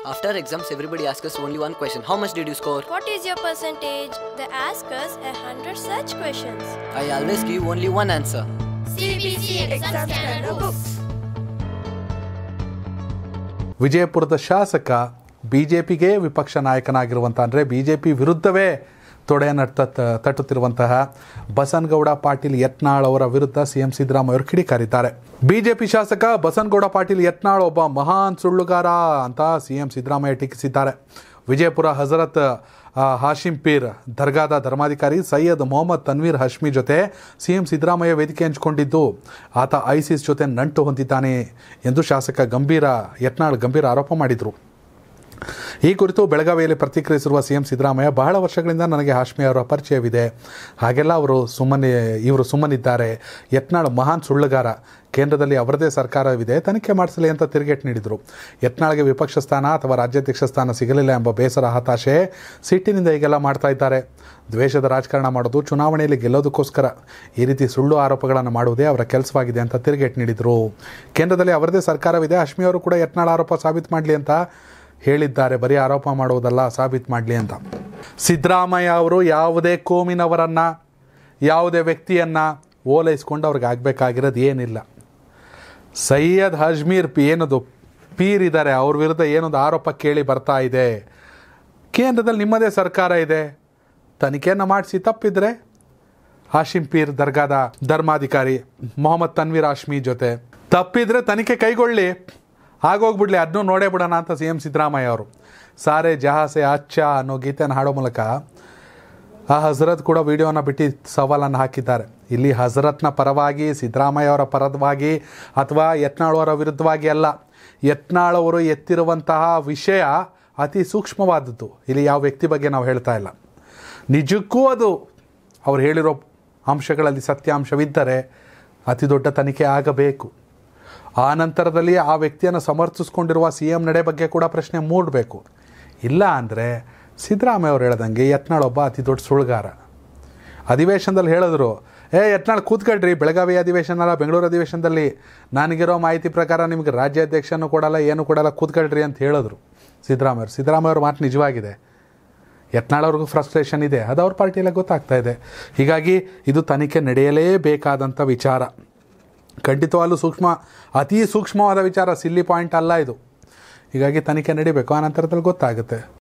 After exams, everybody asks us only one question How much did you score? What is your percentage? They ask us a hundred such questions. I always give only one answer. CBC exam scanner books. ವಿಜಯಪುರದ ಶಾಸಕ B J ಪಿಗೆ ವಿಪಕ್ಷ ನಾಯಕನಾಗಿರುವಂಥ ಅಂದರೆ B J P ವಿರುದ್ಧವೇ ತೊಡೆಯನ್ನು ತಟ್ ತಟ್ಟುತ್ತಿರುವಂತಹ ಬಸನಗೌಡ ಪಾಟೀಲ್ ಯತ್ನಾಳ್ ಅವರ ವಿರುದ್ಧ C M Siddaramaiah ಅವರು ಕಿಡಿಕಾರಿದ್ದಾರೆ ಬಿಜೆಪಿ ಶಾಸಕ ಬಸನಗೌಡ ಪಾಟೀಲ್ ಯತ್ನಾಳ್ ಒಬ್ಬ ಮಹಾನ್ ಸುಳ್ಳುಗಾರ ಅಂತ ಸಿ ಎಂ ಸಿದ್ದರಾಮಯ್ಯ ಟೀಕಿಸಿದ್ದಾರೆ ವಿಜಯಪುರ ಹಜರತ್ ಆ, ಹಾಶಿಂ ಪೀರ್ ದರ್ಗಾದ ಧರ್ಮಾಧಿಕಾರಿ ಸೈಯದ್ ಮೊಹಮ್ಮದ್ ತನ್ವೀರ್ ಹಶ್ಮಿ ಜೊತೆ ಸಿಎಂ ಸಿದ್ದರಾಮಯ್ಯ ವೇದಿಕೆ ಹಂಚಿಕೊಂಡಿದ್ದು ಆತ ಐಸಿಸ್ ಜೊತೆ ನಂಟು ಹೊಂದಿದ್ದಾನೆ ಎಂದು ಶಾಸಕ ಗಂಭೀರ ಯತ್ನಾಳ್ ಗಂಭೀರ ಆರೋಪ ಮಾಡಿದರು ಈ ಕುರಿತು ಬೆಳಗಾವಿಯಲ್ಲಿ ಪ್ರತಿಕ್ರಿಯಿಸಿರುವ ಸಿಎಂ ಸಿದ್ದರಾಮಯ್ಯ ಬಹಳ ವರ್ಷಗಳಿಂದ ನನಗೆ ಹಾಶ್ಮಿ ಅವರ ಪರಿಚಯವಿದೆ ಹಾಗೆಲ್ಲ ಅವರು ಸುಮ್ಮನೆ ಇವರು ಸುಮ್ಮನಿದ್ದಾರೆ ಯತ್ನಾಳ್ ಮಹಾನ್ ಸುಳ್ಳುಗಾರ ಕೇಂದ್ರದಲ್ಲಿ ಅವರದೇ ಸರ್ಕಾರವಿದೆ ತನಿಖೆ ಮಾಡಿಸಲಿ ಅಂತ ತಿರುಗೇಟು ನೀಡಿದರು ಯತ್ನಾಳ್ಗೆ ವಿಪಕ್ಷ ಸ್ಥಾನ ಅಥವಾ ರಾಜ್ಯಾಧ್ಯಕ್ಷ ಸ್ಥಾನ ಸಿಗಲಿಲ್ಲ ಎಂಬ ಬೇಸರ ಹತಾಶೆ ಸಿಟ್ಟಿನಿಂದ ಹೀಗೆಲ್ಲ ಮಾಡ್ತಾ ಇದ್ದಾರೆ ದ್ವೇಷದ ರಾಜಕಾರಣ ಮಾಡೋದು ಚುನಾವಣೆಯಲ್ಲಿ ಗೆಲ್ಲೋದಕ್ಕೋಸ್ಕರ ಈ ರೀತಿ ಸುಳ್ಳು ಆರೋಪಗಳನ್ನು ಮಾಡುವುದೇ ಅವರ ಕೆಲಸವಾಗಿದೆ ಅಂತ ತಿರುಗೇಟು ನೀಡಿದರು ಕೇಂದ್ರದಲ್ಲಿ ಅವರದೇ ಸರ್ಕಾರವಿದೆ ಹಶ್ಮಿ ಅವರು ಕೂಡ ಯತ್ನಾಳ್ ಆರೋಪ ಸಾಬೀತು ಮಾಡಲಿ ಅಂತ ಹೇಳಿದ್ದಾರೆ ಬರೀ ಆರೋಪ ಮಾಡುವುದಲ್ಲ ಸಾಬೀತು ಮಾಡಲಿ ಅಂತ ಸಿದ್ದರಾಮಯ್ಯ ಅವರು ಯಾವುದೇ ಕೋಮಿನವರನ್ನು ಯಾವುದೇ ವ್ಯಕ್ತಿಯನ್ನು ಓಲೈಸ್ಕೊಂಡು ಅವ್ರಿಗೆ ಆಗಬೇಕಾಗಿರೋದು ಏನಿಲ್ಲ ಸೈಯದ್ ಹಜ್ಮೀರ್ ಪಿ ಏನದು ಪೀರ್ ಇದ್ದಾರೆ ಅವ್ರ ವಿರುದ್ಧ ಏನೊಂದು ಆರೋಪ ಕೇಳಿ ಬರ್ತಾ ಇದೆ ಕೇಂದ್ರದಲ್ಲಿ ನಿಮ್ಮದೇ ಸರ್ಕಾರ ಇದೆ ತನಿಖೆಯನ್ನು ಮಾಡಿಸಿ ತಪ್ಪಿದ್ರೆ ಹಾಶಿಂ ಪೀರ್ ದರ್ಗಾದ ಧರ್ಮಾಧಿಕಾರಿ ಮೊಹಮ್ಮದ್ ತನ್ವೀರ್ ಹಾಶ್ಮಿ ಜೊತೆ ತಪ್ಪಿದ್ರೆ ತನಿಖೆ ಕೈಗೊಳ್ಳಿ ಆಗೋಗ್ಬಿಡ್ಲಿ ಅದನ್ನೂ ನೋಡೇ ಬಿಡೋಣ ಅಂತ ಸಿ ಎಂ ಸಿದ್ದರಾಮಯ್ಯ ಅವರು ಸಾರೆ ಜಹಾಸೆ ಅಚ್ಚ ಅನ್ನೋ ಗೀತೆಯನ್ನು ಹಾಡೋ ಮೂಲಕ ಆ ಹಜರತ್ ಕೂಡ ವಿಡಿಯೋನ ಬಿಟ್ಟು ಸವಾಲನ್ನು ಹಾಕಿದ್ದಾರೆ ಇಲ್ಲಿ ಹಜರತ್ನ ಪರವಾಗಿ ಸಿದ್ದರಾಮಯ್ಯ ಅವರ ಪರವಾಗಿ ಅಥವಾ ಯತ್ನಾಳ್ ಅವರ ವಿರುದ್ಧವಾಗಿ ಅಲ್ಲ ಯತ್ನಾಳ್ ಅವರು ಎತ್ತಿರುವಂತಹ ವಿಷಯ ಅತಿ ಸೂಕ್ಷ್ಮವಾದದ್ದು ಇಲ್ಲಿ ಯಾವ ವ್ಯಕ್ತಿ ಬಗ್ಗೆ ನಾವು ಹೇಳ್ತಾ ಇಲ್ಲ ನಿಜಕ್ಕೂ ಅದು ಅವ್ರು ಹೇಳಿರೋ ಅಂಶಗಳಲ್ಲಿ ಸತ್ಯಾಂಶವಿದ್ದರೆ ಅತಿ ದೊಡ್ಡ ತನಿಖೆ ಆಗಬೇಕು ಆ ನಂತರದಲ್ಲಿ ಆ ವ್ಯಕ್ತಿಯನ್ನು ಸಮರ್ಥಿಸ್ಕೊಂಡಿರುವ ಸಿ ಎಂ ನಡೆ ಬಗ್ಗೆ ಕೂಡ ಪ್ರಶ್ನೆ ಮೂಡಬೇಕು ಇಲ್ಲ ಅಂದರೆ ಸಿದ್ದರಾಮಯ್ಯ ಅವ್ರು ಹೇಳ್ದಂಗೆ ಯತ್ನಾಳ್ ಒಬ್ಬ ಅತಿ ದೊಡ್ಡ ಸುಳ್ಗಾರ ಅಧಿವೇಶನದಲ್ಲಿ ಹೇಳಿದ್ರು ಏ ಯತ್ನಾಳ್ ಕೂತ್ಕೊಳ್ರಿ ಬೆಳಗಾವಿ ಅಧಿವೇಶನ ಅಲ್ಲ ಬೆಂಗಳೂರು ಅಧಿವೇಶನದಲ್ಲಿ ನನಗಿರೋ ಮಾಹಿತಿ ಪ್ರಕಾರ ನಿಮಗೆ ರಾಜ್ಯಾಧ್ಯಕ್ಷನೂ ಕೊಡಲ್ಲ ಏನು ಕೊಡಲ್ಲ ಕೂತ್ಕೊಳ್ರಿ ಅಂತ ಹೇಳಿದ್ರು ಸಿದ್ದರಾಮಯ್ಯ ಅವರು ಸಿದ್ದರಾಮಯ್ಯ ಅವ್ರ ಮಾತು ನಿಜವಾಗಿದೆ ಯತ್ನಾಳ್ ಅವ್ರಿಗೂ ಫ್ರಸ್ಟ್ರೇಷನ್ ಇದೆ ಅದು ಅವ್ರ ಪಾರ್ಟಿಯಲ್ಲೇ ಗೊತ್ತಾಗ್ತಾ ಇದೆ ಹೀಗಾಗಿ ಇದು ತನಿಖೆ ನಡೆಯಲೇಬೇಕಾದಂಥ ವಿಚಾರ ಖಂಡಿತವಾಗ್ಲೂ ಸೂಕ್ಷ್ಮ ಅತಿ ಸೂಕ್ಷ್ಮವಾದ ವಿಚಾರ ಸಿಲ್ಲಿ ಪಾಯಿಂಟ್ ಅಲ್ಲ ಇದು ಹೀಗಾಗಿ ತನಿಖೆ ನಡಿಬೇಕು ಆ ನಂತರದಲ್ಲಿ ಗೊತ್ತಾಗುತ್ತೆ